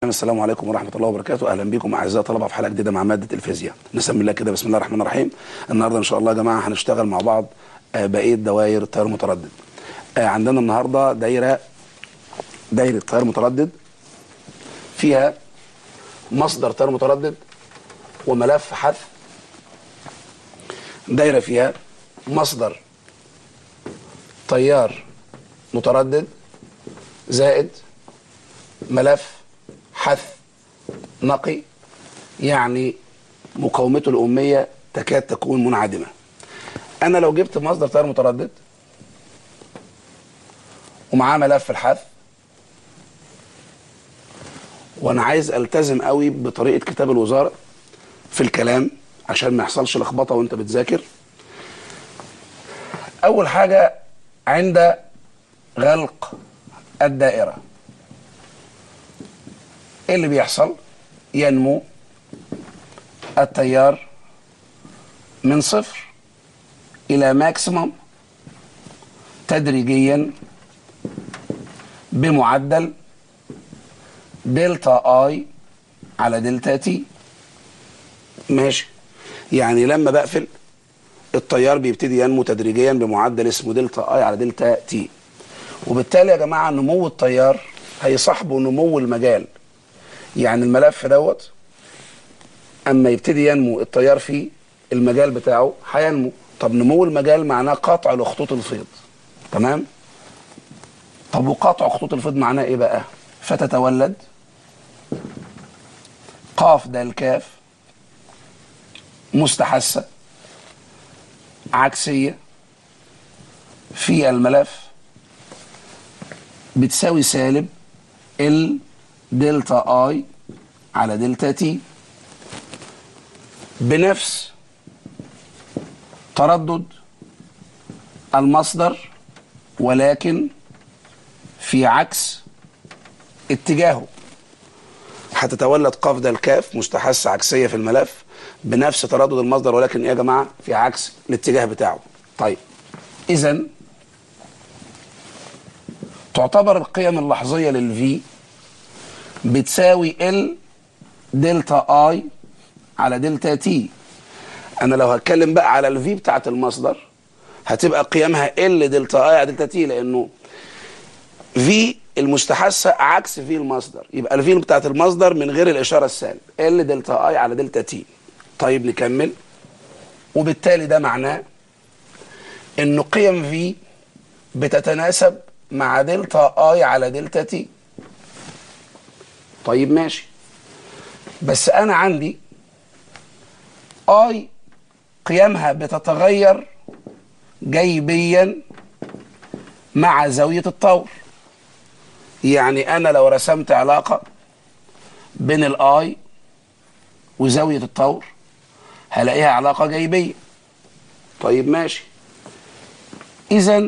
السلام عليكم ورحمة الله وبركاته أهلا بكم أعزائي طلبة في حلقة جديدة مع مادة الفيزياء نسمي الله كده بسم الله الرحمن الرحيم النهاردة إن شاء الله يا جماعة هنشتغل مع بعض آه، بقية دوائر تيار متردد آه، عندنا النهاردة دايرة دايرة تيار متردد فيها مصدر تيار متردد وملف حث دايرة فيها مصدر تيار متردد زائد ملف حث نقي يعني مقاومته الأمية تكاد تكون منعدمة أنا لو جبت مصدر تيار متردد ومعاه ملف الحث وأنا عايز ألتزم قوي بطريقة كتاب الوزارة في الكلام عشان ما يحصلش لخبطة وأنت بتذاكر أول حاجة عند غلق الدائرة ايه اللي بيحصل ينمو التيار من صفر الى ماكسيموم تدريجيا بمعدل دلتا اي على دلتا تي ماشي يعني لما بقفل التيار بيبتدي ينمو تدريجيا بمعدل اسمه دلتا اي على دلتا تي وبالتالي يا جماعه نمو التيار هيصاحبه نمو المجال يعني الملف دوت اما يبتدي ينمو التيار فيه المجال بتاعه هينمو طب نمو المجال معناه قطع لخطوط الفيض تمام طب وقطع خطوط الفيض معناه ايه بقى فتتولد قاف دال كاف مستحثه عكسيه في الملف بتساوي سالب ال دلتا اي على دلتا تي بنفس تردد المصدر ولكن في عكس اتجاهه هتتولد قاف ده الكاف مستحثة عكسية في الملف بنفس تردد المصدر ولكن ايه يا جماعة في عكس الاتجاه بتاعه طيب اذا تعتبر القيم اللحظية للفي بتساوي ال دلتا اي على دلتا تي انا لو هتكلم بقى على الفي بتاعت المصدر هتبقى قيمها ال دلتا اي على دلتا تي لانه في المستحثه عكس في المصدر يبقى الفي بتاعت المصدر من غير الاشاره السالب ال دلتا اي على دلتا تي طيب نكمل وبالتالي ده معناه انه قيم في بتتناسب مع دلتا اي على دلتا تي طيب ماشي بس انا عندي اي قيمها بتتغير جيبيا مع زاوية الطور يعني انا لو رسمت علاقة بين الاي وزاوية الطور هلاقيها علاقة جيبية طيب ماشي اذا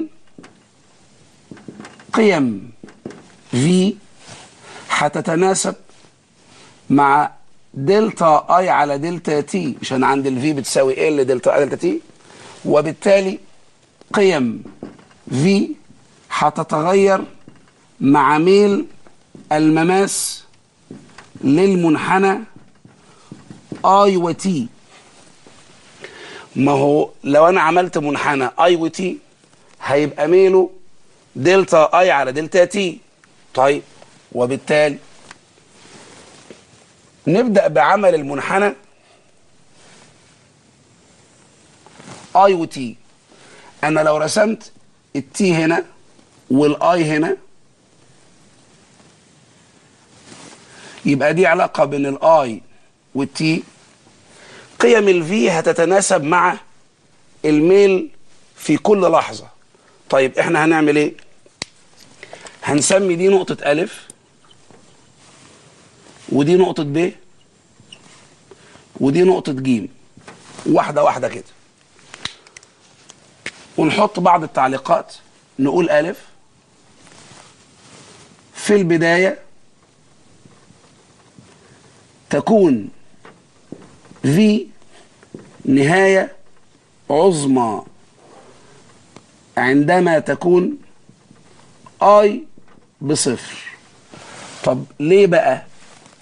قيم في هتتناسب مع دلتا اي على دلتا تي عشان عند الفي بتساوي ال دلتا اي دلتا تي وبالتالي قيم في هتتغير مع ميل المماس للمنحنى اي وتي ما هو لو انا عملت منحنى اي وتي هيبقى ميله دلتا اي على دلتا تي طيب وبالتالي نبدأ بعمل المنحنى اي وتي انا لو رسمت التي هنا والاي هنا يبقى دي علاقة بين الاي والتي قيم الفي هتتناسب مع الميل في كل لحظة طيب احنا هنعمل ايه هنسمي دي نقطة ألف ودي نقطة ب ودي نقطة ج واحدة واحدة كده ونحط بعض التعليقات نقول ألف في البداية تكون في نهاية عظمى عندما تكون اي بصفر طب ليه بقى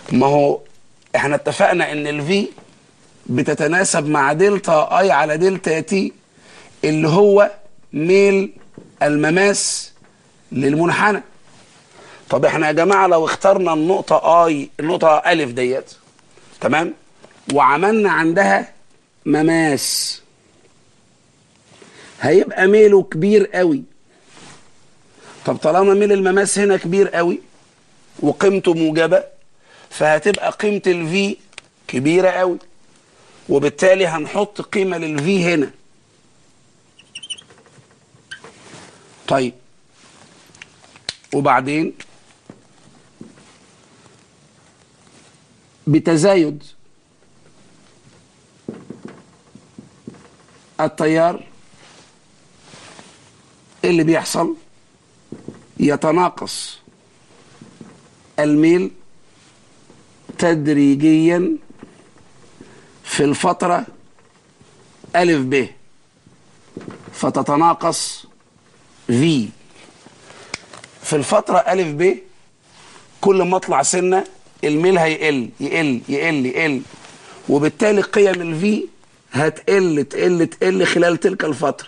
ما هو احنا اتفقنا ان الفي بتتناسب مع دلتا اي على دلتا تي اللي هو ميل المماس للمنحنى طب احنا يا جماعه لو اخترنا النقطه اي النقطه الف ديت تمام وعملنا عندها مماس هيبقى ميله كبير قوي طب طالما ميل المماس هنا كبير قوي وقيمته موجبه فهتبقى قيمه الفي كبيره قوي وبالتالي هنحط قيمه للفي هنا طيب وبعدين بتزايد التيار إيه اللي بيحصل يتناقص الميل تدريجيا في الفترة ألف ب فتتناقص في في الفترة ألف ب كل ما اطلع سنة الميل هيقل يقل يقل يقل وبالتالي قيم الفي هتقل تقل تقل خلال تلك الفترة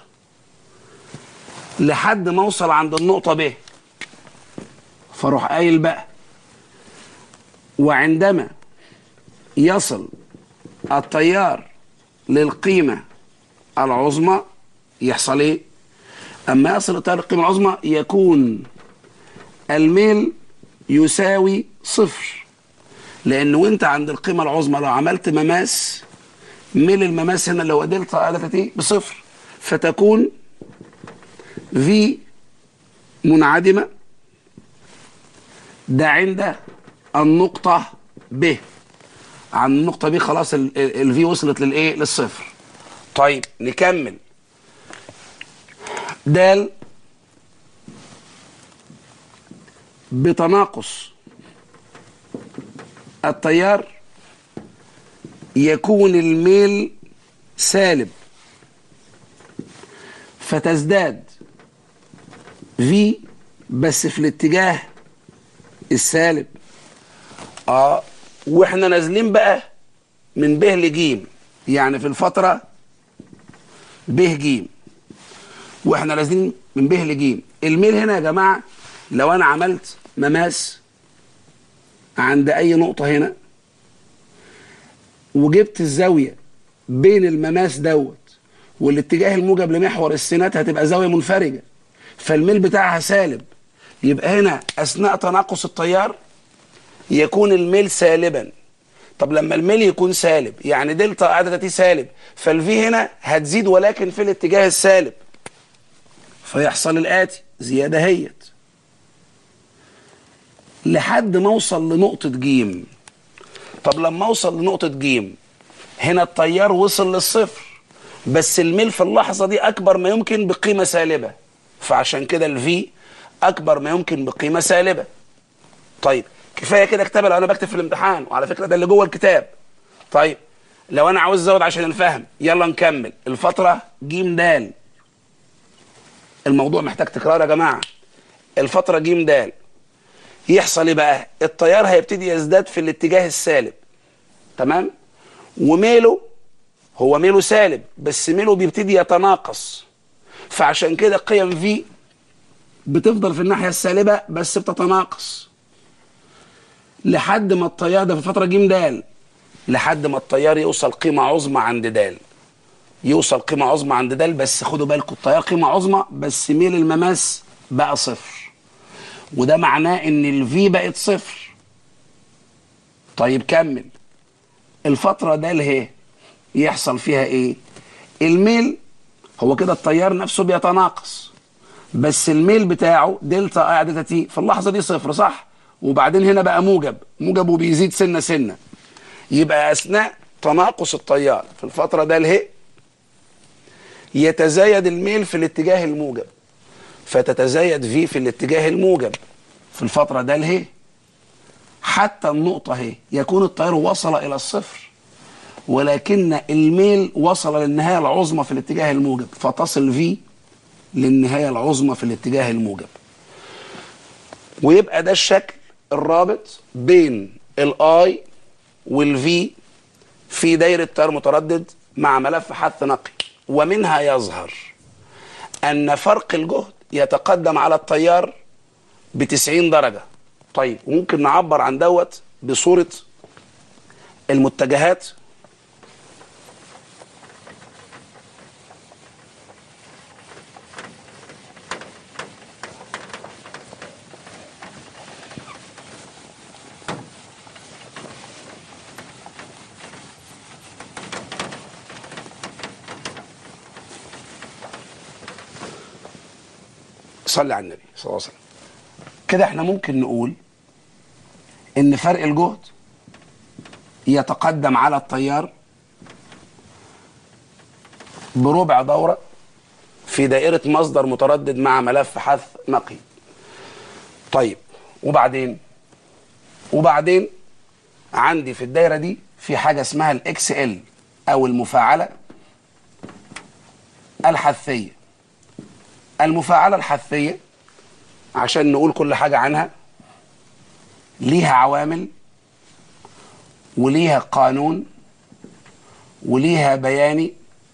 لحد ما اوصل عند النقطة ب فاروح قايل بقى وعندما يصل التيار للقيمة العظمى يحصل ايه؟ اما يصل التيار للقيمة العظمى يكون الميل يساوي صفر لان وانت عند القيمة العظمى لو عملت مماس ميل المماس هنا اللي هو دلتا الفا تي بصفر فتكون في منعدمة ده عند النقطة ب عن النقطة ب خلاص الفي وصلت للايه للصفر طيب نكمل دال بتناقص التيار يكون الميل سالب فتزداد في بس في الاتجاه السالب اه واحنا نازلين بقى من ب لجيم يعني في الفترة ب جيم واحنا نازلين من ب لجيم الميل هنا يا جماعة لو انا عملت مماس عند اي نقطة هنا وجبت الزاوية بين المماس دوت والاتجاه الموجب لمحور السينات هتبقى زاوية منفرجة فالميل بتاعها سالب يبقى هنا اثناء تناقص التيار يكون الميل سالبا طب لما الميل يكون سالب يعني دلتا عدد تي سالب فالفي هنا هتزيد ولكن في الاتجاه السالب فيحصل الاتي زياده هيت لحد ما اوصل لنقطه جيم طب لما اوصل لنقطه جيم هنا التيار وصل للصفر بس الميل في اللحظه دي اكبر ما يمكن بقيمه سالبه فعشان كده الفي اكبر ما يمكن بقيمه سالبه طيب كفايه كده كتابه لو انا بكتب في الامتحان وعلى فكره ده اللي جوه الكتاب طيب لو انا عاوز ازود عشان الفهم يلا نكمل الفتره ج د الموضوع محتاج تكرار يا جماعه الفتره ج د يحصل ايه بقى التيار هيبتدي يزداد في الاتجاه السالب تمام وميله هو ميله سالب بس ميله بيبتدي يتناقص فعشان كده قيم في بتفضل في الناحيه السالبه بس بتتناقص لحد ما التيار ده في الفتره ج د لحد ما التيار يوصل قيمه عظمى عند د يوصل قيمه عظمى عند د بس خدوا بالكم التيار قيمه عظمى بس ميل المماس بقى صفر وده معناه ان الفي بقت صفر طيب كمل الفتره د اهي يحصل فيها ايه الميل هو كده التيار نفسه بيتناقص بس الميل بتاعه دلتا اي عدد تي في اللحظه دي صفر صح وبعدين هنا بقى موجب موجب وبيزيد سنه سنه يبقى اثناء تناقص التيار في الفتره ده اله يتزايد الميل في الاتجاه الموجب فتتزايد في في الاتجاه الموجب في الفتره ده اله حتى النقطه اهي يكون التيار وصل الى الصفر ولكن الميل وصل للنهايه العظمى في الاتجاه الموجب فتصل في للنهايه العظمى في الاتجاه الموجب ويبقى ده الشكل الرابط بين الاي والفي في دايره تيار متردد مع ملف حث نقي ومنها يظهر ان فرق الجهد يتقدم على التيار ب 90 درجه طيب وممكن نعبر عن دوت بصوره المتجهات صلي على النبي صلى الله عليه وسلم كده احنا ممكن نقول ان فرق الجهد يتقدم على التيار بربع دورة في دائرة مصدر متردد مع ملف حث نقي طيب وبعدين وبعدين عندي في الدايرة دي في حاجة اسمها الاكس ال او المفاعلة الحثية المفاعلة الحثية عشان نقول كل حاجة عنها ليها عوامل وليها قانون وليها بياني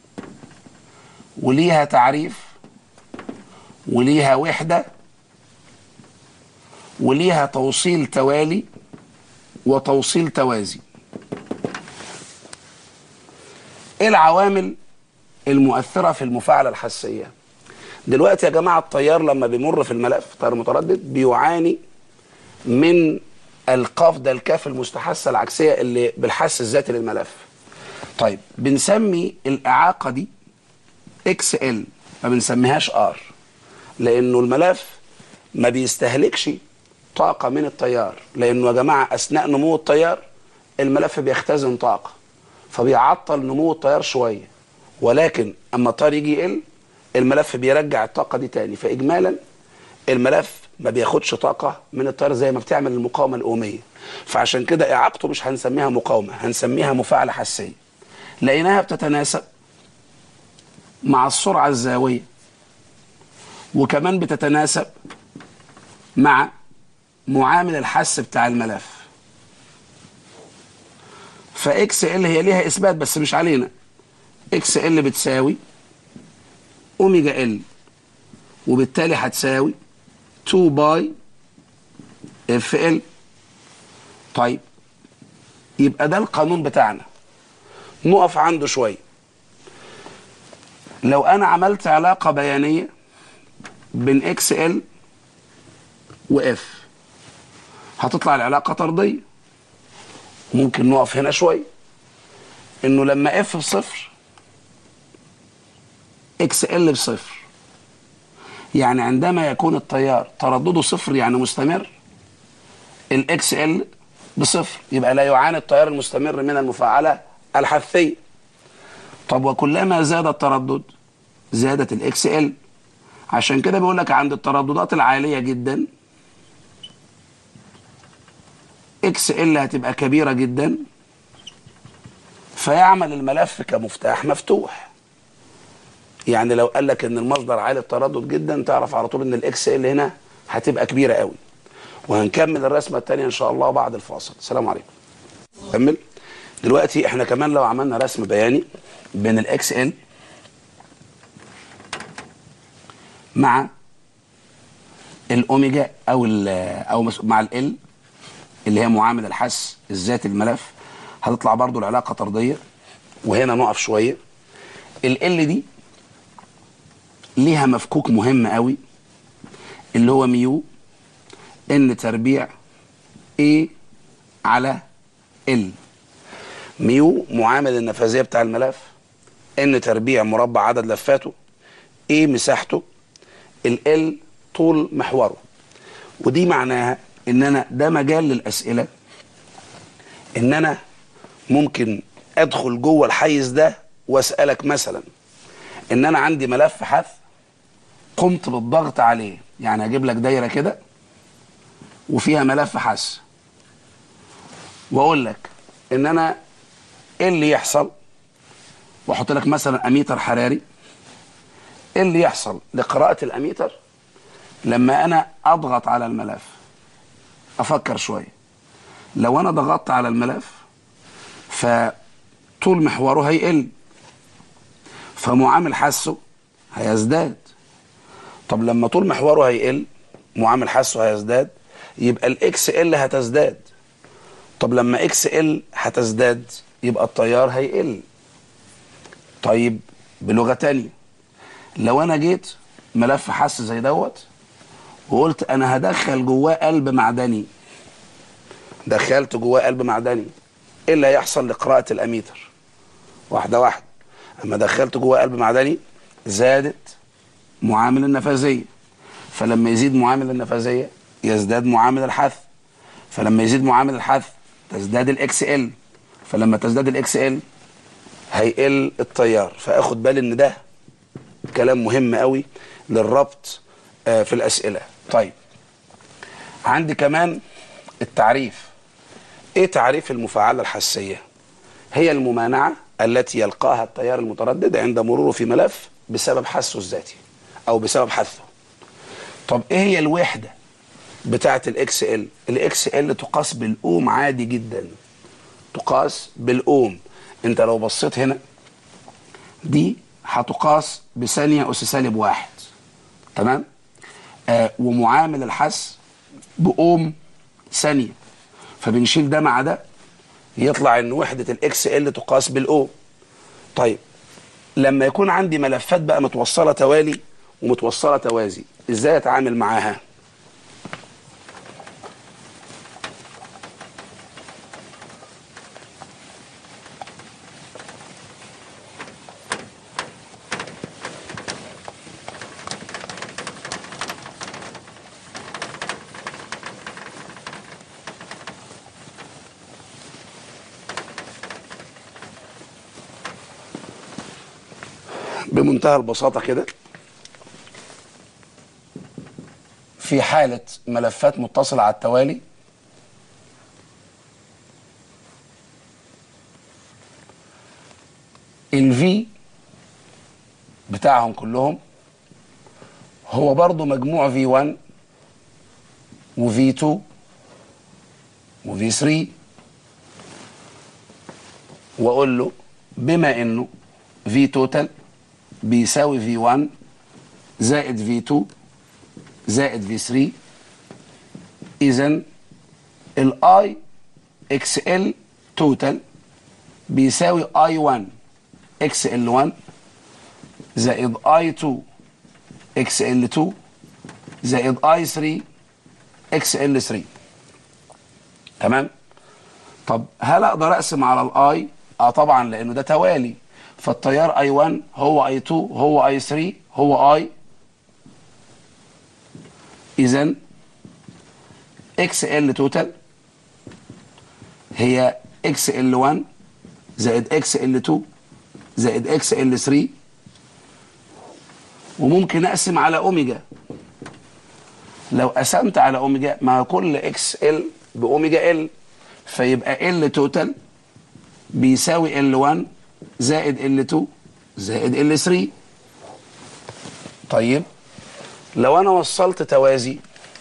وليها تعريف وليها وحدة وليها توصيل توالي وتوصيل توازي ايه العوامل المؤثرة في المفاعلة الحسية دلوقتي يا جماعة التيار لما بيمر في الملف تيار متردد بيعاني من القاف ده الكاف المستحثة العكسية اللي بالحس الذاتي للملف طيب بنسمي الإعاقة دي اكس ال ما بنسميهاش ار لأنه الملف ما بيستهلكش طاقة من التيار لأنه يا جماعة أثناء نمو التيار الملف بيختزن طاقة فبيعطل نمو التيار شوية ولكن أما التيار يجي يقل الملف بيرجع الطاقة دي تاني فإجمالا الملف ما بياخدش طاقة من التيار زي ما بتعمل المقاومة الأومية فعشان كده إعاقته مش هنسميها مقاومة هنسميها مفاعلة حسية لقيناها بتتناسب مع السرعة الزاوية وكمان بتتناسب مع معامل الحس بتاع الملف فاكس ال هي ليها اثبات بس مش علينا اكس ال بتساوي اوميجا ال وبالتالي هتساوي 2 باي اف ال طيب يبقى ده القانون بتاعنا نقف عنده شويه لو انا عملت علاقه بيانيه بين اكس ال واف هتطلع العلاقه طرديه ممكن نقف هنا شويه انه لما اف بصفر اكس ال بصفر يعني عندما يكون التيار تردده صفر يعني مستمر الاكس ال بصفر يبقى لا يعاني التيار المستمر من المفاعله الحثيه طب وكلما زاد التردد زادت الاكس ال عشان كده بيقول لك عند الترددات العاليه جدا اكس ال هتبقى كبيره جدا فيعمل الملف كمفتاح مفتوح يعني لو قال لك ان المصدر عالي التردد جدا تعرف على طول ان الاكس ال هنا هتبقى كبيره قوي وهنكمل الرسمه الثانيه ان شاء الله بعد الفاصل السلام عليكم كمل دلوقتي احنا كمان لو عملنا رسم بياني بين الاكس ال مع الاوميجا او ال او مع ال اللي هي معامل الحس الذاتي للملف هتطلع برضو العلاقه طرديه وهنا نقف شويه ال دي ليها مفكوك مهم قوي اللي هو ميو ان تربيع A على ال ميو معامل النفاذيه بتاع الملف ان تربيع مربع عدد لفاته A مساحته ال طول محوره ودي معناها ان انا ده مجال للاسئله ان انا ممكن ادخل جوه الحيز ده واسالك مثلا ان انا عندي ملف حث قمت بالضغط عليه يعني اجيب لك دايره كده وفيها ملف حث واقول لك ان انا ايه اللي يحصل واحط لك مثلا اميتر حراري ايه اللي يحصل لقراءه الاميتر لما انا اضغط على الملف افكر شويه لو انا ضغطت على الملف فطول محوره هيقل فمعامل حسه هيزداد طب لما طول محوره هيقل معامل حسه هيزداد يبقى الاكس ال هتزداد طب لما اكس ال هتزداد يبقى التيار هيقل طيب بلغة تانية لو انا جيت ملف حس زي دوت وقلت انا هدخل جواه قلب معدني دخلت جواه قلب معدني ايه اللي هيحصل لقراءة الاميتر واحدة واحدة اما دخلت جواه قلب معدني زادت معامل النفاذية فلما يزيد معامل النفاذية يزداد معامل الحث فلما يزيد معامل الحث تزداد الاكس ال فلما تزداد الاكس ال هيقل التيار فاخد بالي ان ده كلام مهم قوي للربط آه، في الاسئله طيب عندي كمان التعريف ايه تعريف المفاعله الحسيه هي الممانعه التي يلقاها التيار المتردد عند مروره في ملف بسبب حثه الذاتي او بسبب حثه طب ايه هي الوحده بتاعه الاكس ال الاكس ال تقاس بالاوم عادي جدا تقاس بالاوم انت لو بصيت هنا دي هتقاس بثانيه اس سالب واحد تمام آه ومعامل الحس باوم ثانيه فبنشيل ده مع ده يطلع ان وحده الاكس ال تقاس بالاوم طيب لما يكون عندي ملفات بقى متوصله توالي ومتوصله توازي ازاي اتعامل معاها بمنتهى البساطة كده في حالة ملفات متصلة على التوالي الفي بتاعهم كلهم هو برضو مجموع في 1 وفي 2 وفي 3 واقول له بما انه في توتال بيساوي في 1 زائد في 2 زائد في 3 اذا الاي اكس ال توتال بيساوي اي 1 اكس ال 1 زائد اي 2 اكس ال 2 زائد اي 3 اكس ال 3 تمام طب هل اقدر اقسم على الاي اه طبعا لانه ده توالي فالتيار اي 1 هو اي 2 هو اي 3 هو اي اذا اكس ال توتال هي اكس ال 1 زائد اكس ال 2 زائد اكس ال 3 وممكن اقسم على اوميجا لو قسمت على اوميجا ما كل اكس ال باوميجا ال فيبقى ال توتال بيساوي ال 1 زائد ال 2 زائد ال 3 طيب لو انا وصلت توازي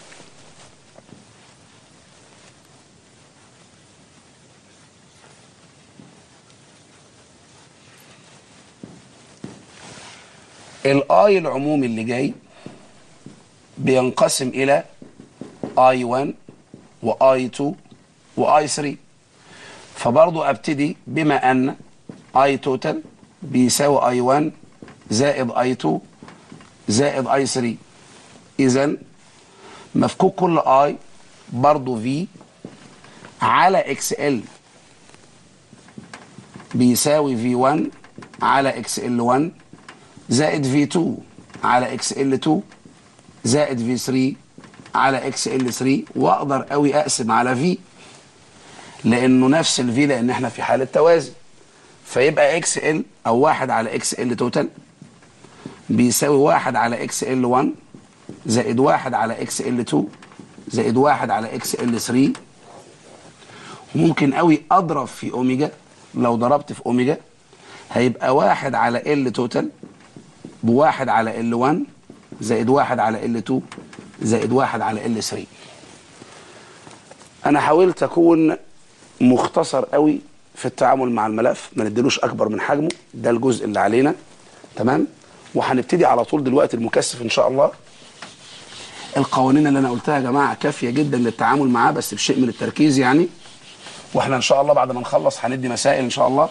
الاي العمومي اللي جاي بينقسم الى اي 1 واي 2 واي 3 فبرضو ابتدي بما ان اي توتال بيساوي اي 1 زائد اي 2 زائد اي 3 اذا مفكوك كل اي برضو في على اكس ال بيساوي في 1 على اكس ال 1 زائد في 2 على اكس ال 2 زائد في 3 على اكس ال 3 واقدر قوي اقسم على في لانه نفس الفي لان احنا في حاله توازي فيبقى اكس ال او واحد على اكس ال توتال بيساوي واحد على اكس ال 1 زائد واحد على اكس ال 2 زائد واحد على اكس ال 3 ممكن قوي اضرب في اوميجا لو ضربت في اوميجا هيبقى واحد على ال توتال بواحد على ال 1 زائد واحد على ال 2 زائد واحد على ال 3 انا حاولت اكون مختصر قوي في التعامل مع الملف ما نديلوش اكبر من حجمه ده الجزء اللي علينا تمام وهنبتدي على طول دلوقتي المكثف ان شاء الله القوانين اللي انا قلتها يا جماعه كافيه جدا للتعامل معاه بس بشيء من التركيز يعني واحنا ان شاء الله بعد ما نخلص هندي مسائل ان شاء الله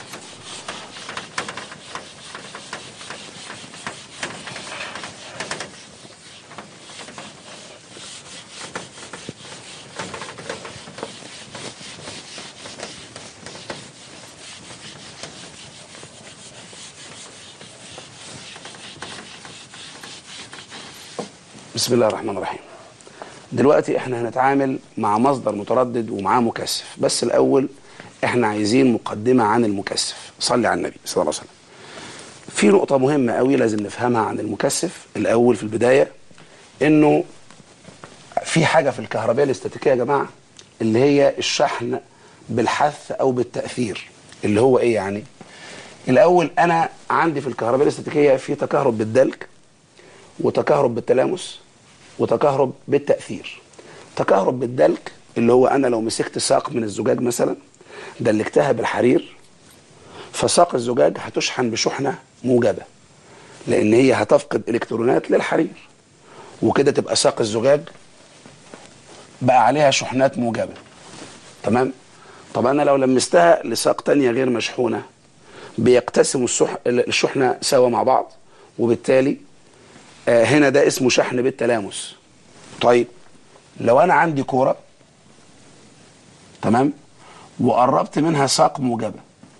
بسم الله الرحمن الرحيم دلوقتي احنا هنتعامل مع مصدر متردد ومعاه مكثف بس الاول احنا عايزين مقدمه عن المكثف صلي على النبي صلى الله عليه وسلم في نقطه مهمه قوي لازم نفهمها عن المكثف الاول في البدايه انه في حاجه في الكهرباء الاستاتيكيه يا جماعه اللي هي الشحن بالحث او بالتاثير اللي هو ايه يعني الاول انا عندي في الكهرباء الاستاتيكيه في تكهرب بالدلك وتكهرب بالتلامس وتكهرب بالتأثير تكهرب بالدلك اللي هو أنا لو مسكت ساق من الزجاج مثلا دلكتها بالحرير فساق الزجاج هتشحن بشحنة موجبة لأن هي هتفقد إلكترونات للحرير وكده تبقى ساق الزجاج بقى عليها شحنات موجبة تمام طب أنا لو لمستها لساق تانية غير مشحونة بيقتسموا السح... الشحنة سوا مع بعض وبالتالي آه هنا ده اسمه شحن بالتلامس طيب لو انا عندي كوره تمام وقربت منها ساق موجبه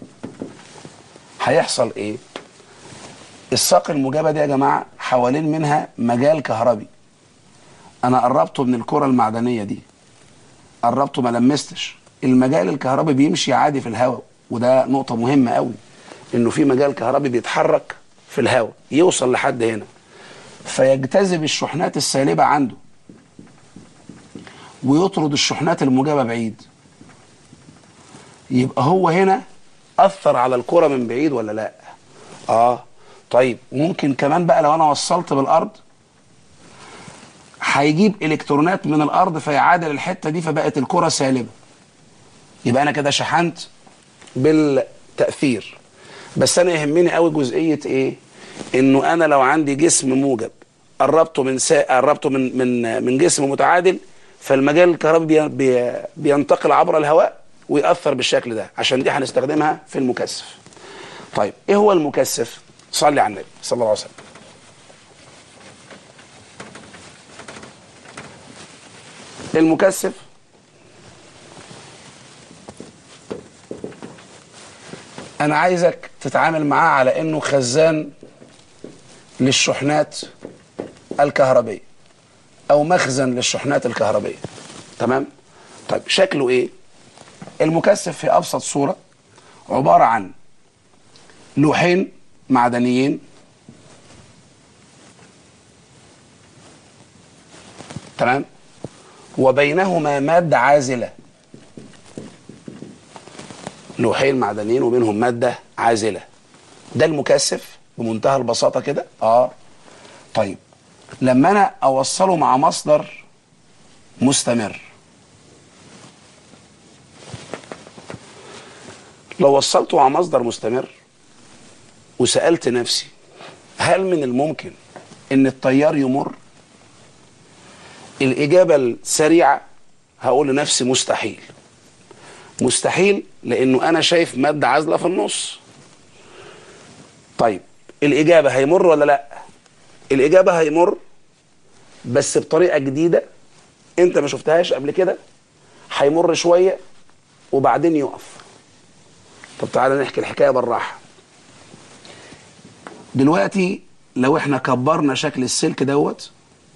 هيحصل ايه الساق الموجبه دي يا جماعه حوالين منها مجال كهربي انا قربته من الكره المعدنيه دي قربته ما لمستش المجال الكهربي بيمشي عادي في الهواء وده نقطه مهمه قوي انه في مجال كهربي بيتحرك في الهواء يوصل لحد هنا فيجتذب الشحنات السالبة عنده ويطرد الشحنات الموجبة بعيد يبقى هو هنا أثر على الكرة من بعيد ولا لا آه طيب ممكن كمان بقى لو أنا وصلت بالأرض هيجيب إلكترونات من الأرض فيعادل الحتة دي فبقت الكرة سالبة يبقى أنا كده شحنت بالتأثير بس أنا يهمني قوي جزئية إيه انه انا لو عندي جسم موجب قربته من سا... قربته من من من جسم متعادل فالمجال الكهربي بي... بينتقل عبر الهواء ويأثر بالشكل ده عشان دي هنستخدمها في المكثف. طيب ايه هو المكثف؟ صلي على النبي صلى الله عليه وسلم. المكثف انا عايزك تتعامل معاه على انه خزان للشحنات الكهربية أو مخزن للشحنات الكهربية تمام؟ طيب شكله إيه؟ المكثف في أبسط صورة عبارة عن لوحين معدنيين تمام؟ وبينهما مادة عازلة لوحين معدنيين وبينهم مادة عازلة ده المكثف بمنتهى البساطه كده اه طيب لما انا اوصله مع مصدر مستمر لو وصلته مع مصدر مستمر وسالت نفسي هل من الممكن ان التيار يمر الاجابه السريعه هقول لنفسي مستحيل مستحيل لانه انا شايف ماده عازله في النص طيب الإجابة هيمر ولا لا الإجابة هيمر بس بطريقة جديدة أنت ما شفتهاش قبل كده هيمر شوية وبعدين يقف طب تعالى نحكي الحكاية بالراحة دلوقتي لو احنا كبرنا شكل السلك دوت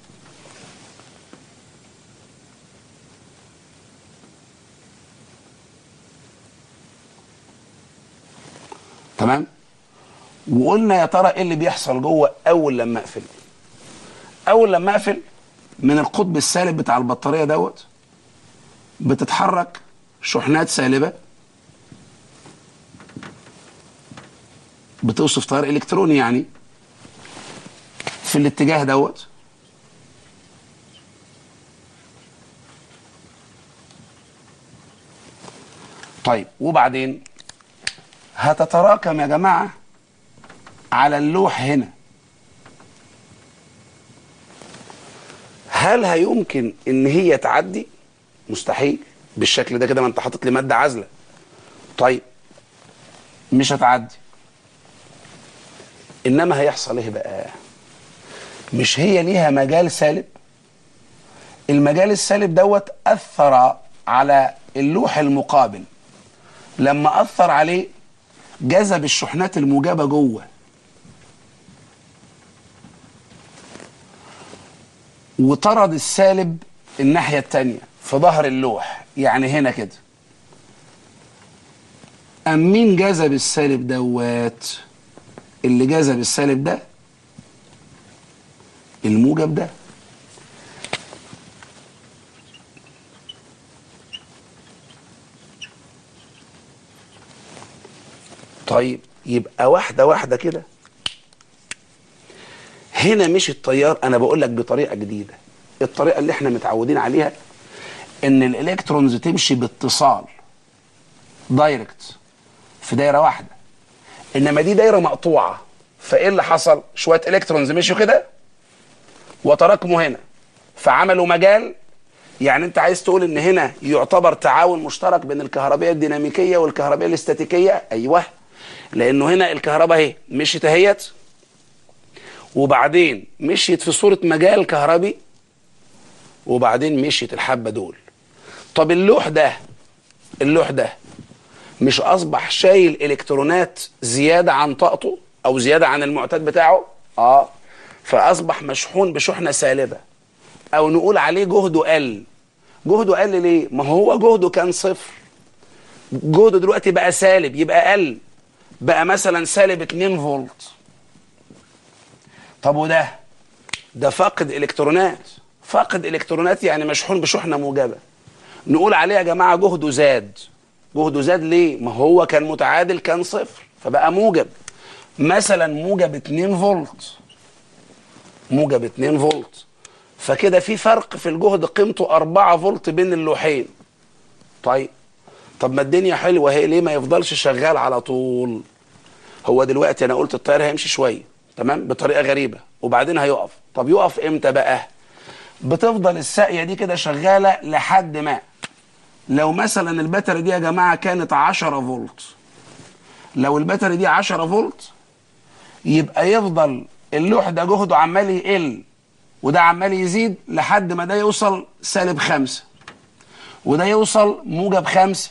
تمام وقلنا يا ترى ايه اللي بيحصل جوه اول لما اقفل اول لما اقفل من القطب السالب بتاع البطاريه دوت بتتحرك شحنات سالبه بتوصف تيار الكتروني يعني في الاتجاه دوت طيب وبعدين هتتراكم يا جماعة على اللوح هنا هل هيمكن ان هي تعدي مستحيل بالشكل ده كده ما انت حاطط لي ماده عازله طيب مش هتعدي انما هيحصل ايه بقى مش هي ليها مجال سالب المجال السالب دوت اثر على اللوح المقابل لما اثر عليه جذب الشحنات الموجبه جوه وطرد السالب الناحيه التانيه في ظهر اللوح يعني هنا كده أم مين جذب السالب دوت اللي جذب السالب ده الموجب ده طيب يبقى واحده واحده كده هنا مش التيار انا بقول لك بطريقه جديده الطريقه اللي احنا متعودين عليها ان الالكترونز تمشي باتصال دايركت في دايره واحده انما دي دايره مقطوعه فايه اللي حصل شويه الكترونز مشوا كده وتراكموا هنا فعملوا مجال يعني انت عايز تقول ان هنا يعتبر تعاون مشترك بين الكهربيه الديناميكيه والكهربيه الاستاتيكيه ايوه لانه هنا الكهرباء اهي مشيت اهيت وبعدين مشيت في صوره مجال كهربي وبعدين مشيت الحبه دول طب اللوح ده اللوح ده مش اصبح شايل الكترونات زياده عن طاقته او زياده عن المعتاد بتاعه اه فاصبح مشحون بشحنه سالبه او نقول عليه جهده قل جهده قل ليه ما هو جهده كان صفر جهده دلوقتي بقى سالب يبقى قل بقى مثلا سالب 2 فولت طب وده ده فاقد الكترونات فاقد الكترونات يعني مشحون بشحنه موجبه نقول عليه يا جماعه جهده زاد جهده زاد ليه ما هو كان متعادل كان صفر فبقى موجب مثلا موجب 2 فولت موجب 2 فولت فكده في فرق في الجهد قيمته 4 فولت بين اللوحين طيب طب ما الدنيا حلوه هي ليه ما يفضلش شغال على طول هو دلوقتي انا قلت التيار هيمشي شويه تمام بطريقه غريبه وبعدين هيقف طب يقف امتى بقى بتفضل الساقيه دي كده شغاله لحد ما لو مثلا الباتري دي يا جماعه كانت 10 فولت لو الباتري دي 10 فولت يبقى يفضل اللوح ده جهده عمال يقل وده عمال يزيد لحد ما ده يوصل سالب خمسة وده يوصل موجب خمسة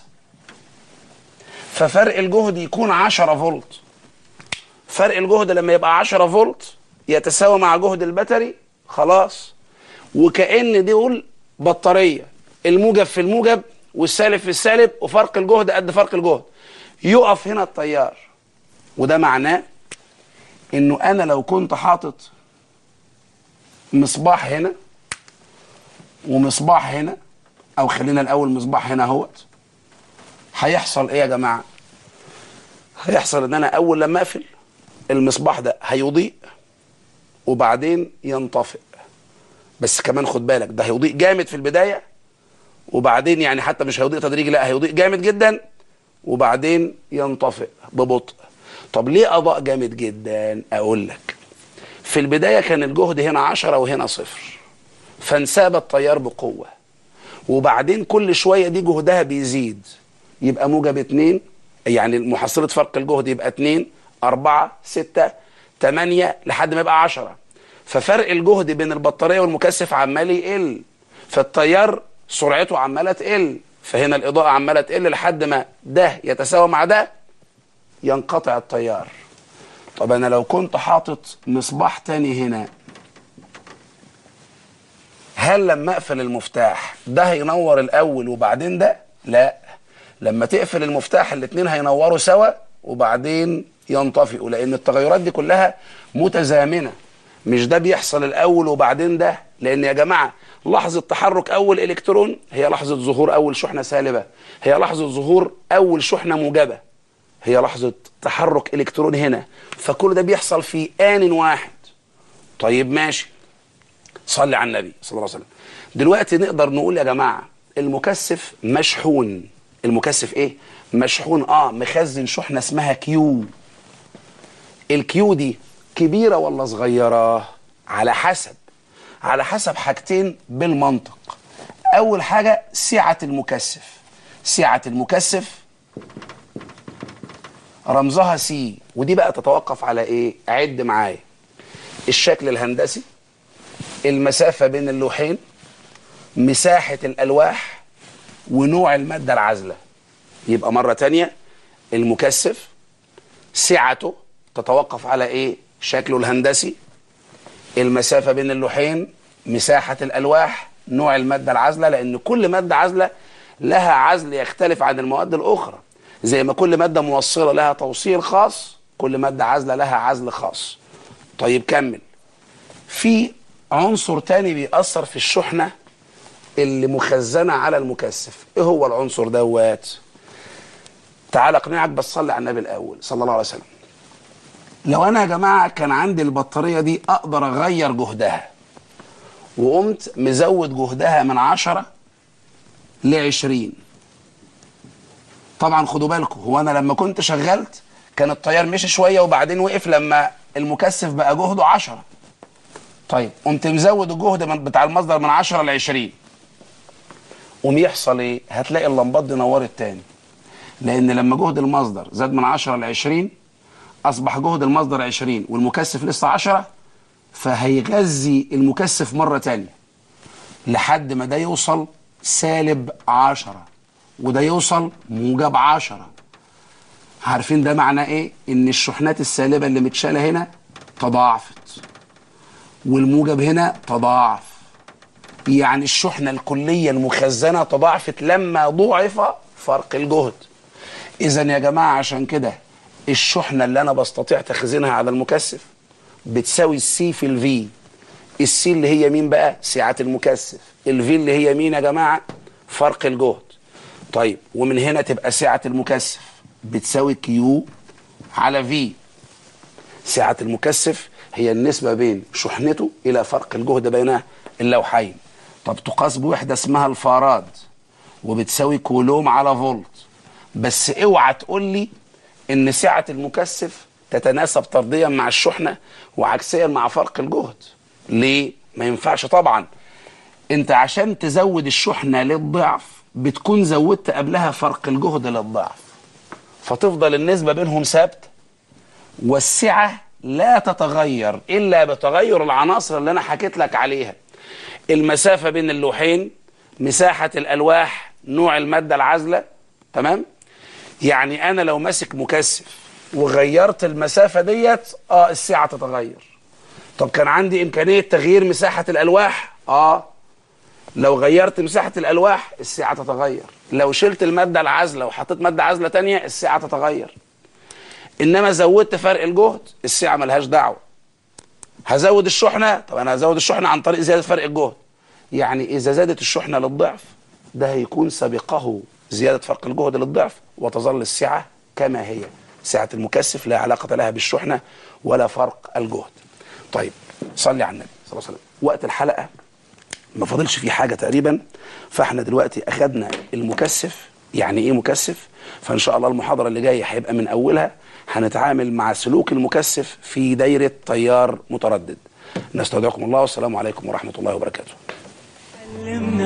ففرق الجهد يكون 10 فولت فرق الجهد لما يبقى 10 فولت يتساوى مع جهد الباتري خلاص وكأن دول بطارية الموجب في الموجب والسالب في السالب وفرق الجهد قد فرق الجهد يقف هنا التيار وده معناه انه انا لو كنت حاطط مصباح هنا ومصباح هنا او خلينا الاول مصباح هنا اهوت هيحصل ايه يا جماعه هيحصل ان انا اول لما اقفل المصباح ده هيضيء وبعدين ينطفئ بس كمان خد بالك ده هيضيء جامد في البدايه وبعدين يعني حتى مش هيضيء تدريجي لا هيضيء جامد جدا وبعدين ينطفئ ببطء طب ليه اضاء جامد جدا اقول لك في البدايه كان الجهد هنا 10 وهنا صفر فانساب التيار بقوه وبعدين كل شويه دي جهدها بيزيد يبقى موجب 2 يعني محصله فرق الجهد يبقى 2 4 6 8 لحد ما يبقى 10 ففرق الجهد بين البطاريه والمكثف عمال يقل فالتيار سرعته عماله تقل فهنا الاضاءه عماله تقل لحد ما ده يتساوى مع ده ينقطع التيار طب انا لو كنت حاطط مصباح تاني هنا هل لما اقفل المفتاح ده هينور الاول وبعدين ده لا لما تقفل المفتاح الاتنين هينوروا سوا وبعدين ينطفئوا لان التغيرات دي كلها متزامنه مش ده بيحصل الاول وبعدين ده لان يا جماعه لحظه تحرك اول الكترون هي لحظه ظهور اول شحنه سالبه هي لحظه ظهور اول شحنه موجبه هي لحظه تحرك الكترون هنا فكل ده بيحصل في ان واحد طيب ماشي صلي على النبي صلى الله عليه وسلم دلوقتي نقدر نقول يا جماعه المكثف مشحون المكثف ايه مشحون اه مخزن شحنه اسمها كيو الكيو دي كبيره ولا صغيره على حسب على حسب حاجتين بالمنطق اول حاجه سعه المكثف سعه المكثف رمزها سي ودي بقى تتوقف على ايه عد معايا الشكل الهندسي المسافه بين اللوحين مساحه الالواح ونوع الماده العازله يبقى مره تانية المكثف سعته تتوقف على ايه شكله الهندسي المسافه بين اللوحين مساحه الالواح نوع الماده العازله لان كل ماده عازله لها عزل يختلف عن المواد الاخرى زي ما كل ماده موصله لها توصيل خاص كل ماده عازله لها عزل خاص طيب كمل في عنصر تاني بيأثر في الشحنه اللي مخزنه على المكثف ايه هو العنصر دوت تعال اقنعك بس صلي على النبي الاول صلى الله عليه وسلم لو انا يا جماعه كان عندي البطاريه دي اقدر اغير جهدها وقمت مزود جهدها من 10 ل 20 طبعا خدوا بالكم هو انا لما كنت شغلت كان التيار مشي شويه وبعدين وقف لما المكثف بقى جهده 10 طيب قمت مزود الجهد من بتاع المصدر من 10 ل 20 قوم يحصل ايه؟ هتلاقي اللمبات دي نورت تاني لان لما جهد المصدر زاد من 10 ل 20 اصبح جهد المصدر 20 والمكثف لسه 10 فهيغذي المكثف مره تانية لحد ما ده يوصل سالب 10 وده يوصل موجب 10 عارفين ده معناه ايه؟ ان الشحنات السالبه اللي متشاله هنا تضاعفت والموجب هنا تضاعف يعني الشحنه الكليه المخزنه تضاعفت لما ضوعف فرق الجهد اذا يا جماعه عشان كده الشحنه اللي انا بستطيع تخزينها على المكثف بتساوي السي في الفي السي اللي هي مين بقى سعه المكثف الفي اللي هي مين يا جماعه فرق الجهد طيب ومن هنا تبقى سعه المكثف بتساوي كيو على في سعه المكثف هي النسبه بين شحنته الى فرق الجهد بين اللوحين طب تقاس بوحده اسمها الفاراد وبتساوي كولوم على فولت بس اوعى تقول لي ان سعه المكثف تتناسب طرديا مع الشحنه وعكسيا مع فرق الجهد ليه ما ينفعش طبعا انت عشان تزود الشحنه للضعف بتكون زودت قبلها فرق الجهد للضعف فتفضل النسبه بينهم ثابته والسعه لا تتغير الا بتغير العناصر اللي انا حكيت لك عليها المسافه بين اللوحين مساحه الالواح نوع الماده العازله تمام يعني انا لو ماسك مكثف وغيرت المسافه ديت اه السعه تتغير طب كان عندي امكانيه تغيير مساحه الالواح اه لو غيرت مساحه الالواح السعه تتغير لو شلت الماده العازله وحطيت ماده عازله تانية السعه تتغير انما زودت فرق الجهد السعه ملهاش دعوه هزود الشحنه طب انا هزود الشحنه عن طريق زياده فرق الجهد يعني اذا زادت الشحنه للضعف ده هيكون سبقه زياده فرق الجهد للضعف وتظل السعه كما هي سعه المكثف لا علاقه لها بالشحنه ولا فرق الجهد طيب صلي على النبي صلى الله عليه وسلم وقت الحلقه ما فاضلش فيه حاجه تقريبا فاحنا دلوقتي اخذنا المكثف يعني ايه مكثف فان شاء الله المحاضره اللي جايه هيبقى من اولها هنتعامل مع سلوك المكثف في دايره تيار متردد نستودعكم الله والسلام عليكم ورحمه الله وبركاته